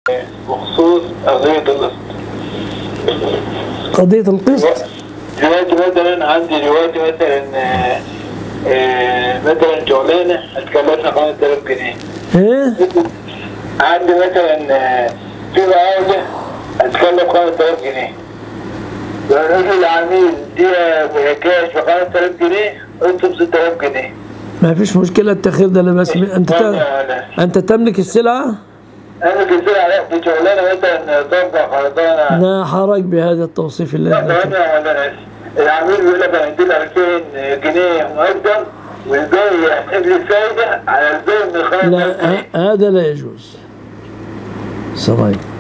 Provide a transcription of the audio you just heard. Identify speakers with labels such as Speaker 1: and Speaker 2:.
Speaker 1: بخصوص قضية القسط
Speaker 2: قضية القسط
Speaker 1: دلوقتي مثلا عندي دلوقتي مثلا آه، آه، مثلا شغلانة هتكلفنا 5000 جنيه
Speaker 2: ايه
Speaker 1: عندي مثلا آه، في مقاولة هتكلف 5000 جنيه بنقول للعميل دي كاش ب 5000 جنيه اطلب 6000 جنيه
Speaker 2: ما فيش مشكلة التأخير ده لا بس انت
Speaker 1: لا،
Speaker 2: ت...
Speaker 1: لا، لا.
Speaker 2: انت تملك السلعة
Speaker 1: انا كنت على في شغلانه مثلا طبق خرطانه
Speaker 2: لا حرج بهذا التوصيف اللي
Speaker 1: لا
Speaker 2: انت
Speaker 1: ثواني يا مولانا العميل بيقول لك انا اديله 2000 جنيه مقدم والباقي يحسب لي الفايده على الباقي من ال 5000
Speaker 2: لا
Speaker 1: جنيه
Speaker 2: ه- هذا لا يجوز السلام عليكم